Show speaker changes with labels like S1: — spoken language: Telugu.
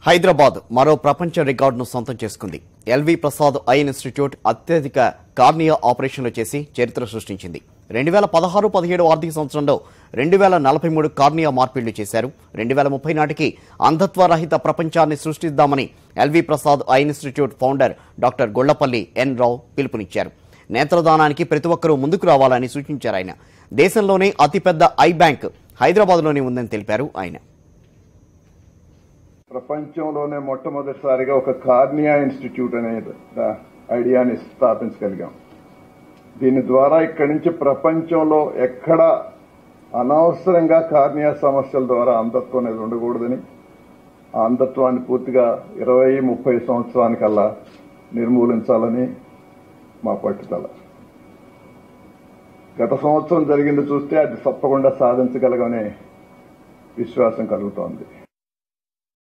S1: హైదరాబాద్ మరో ప్రపంచ రికార్డును సొంతం చేసుకుంది ఎల్వి ప్రసాద్ ఐ ఇన్స్టిట్యూట్ అత్యధిక కార్నియా ఆపరేషన్లు చేసి చరిత్ర సృష్టించింది రెండు వేల పదహారు పదిహేడు ఆర్థిక సంవత్సరంలో రెండు వేల నలభై మూడు కార్నియా మార్పిళ్లు చేశారు రెండు వేల ముప్పై నాటికి అంధత్వ రహిత ప్రపంచాన్ని సృష్టిద్దామని L V Prasad eye institute founder doctor Gollapalli N Rao పిలుపునిచ్చారు నేత్రదానానికి ప్రతి ఒక్కరూ ముందుకు రావాలని సూచించారు ఆయన దేశంలోనే అతిపెద్ద ఐ బ్యాంక్ హైదరాబాద్లోనే ఉందని తెలిపారు ఆయన
S2: ప్రపంచంలోనే మొట్టమొదటిసారిగా ఒక కార్నియా ఇన్స్టిట్యూట్ అనే ద- ఐడియాని స్థాపించగలిగాం దీని ద్వారా ఇక్కడి నుంచి ప్రపంచంలో ఎక్కడ అనవసరంగా కార్నియా సమస్యల ద్వారా అంధత్వం అనేది ఉండకూడదని ఆ అంధత్వాన్ని పూర్తిగా ఇరవై ముప్పై సంవత్సరానికల్లా నిర్మూలించాలని మా పట్టుదల గత సంవత్సరం జరిగింది చూస్తే అది తప్పకుండా సాధించగలగనే విశ్వాసం కలుగుతోంది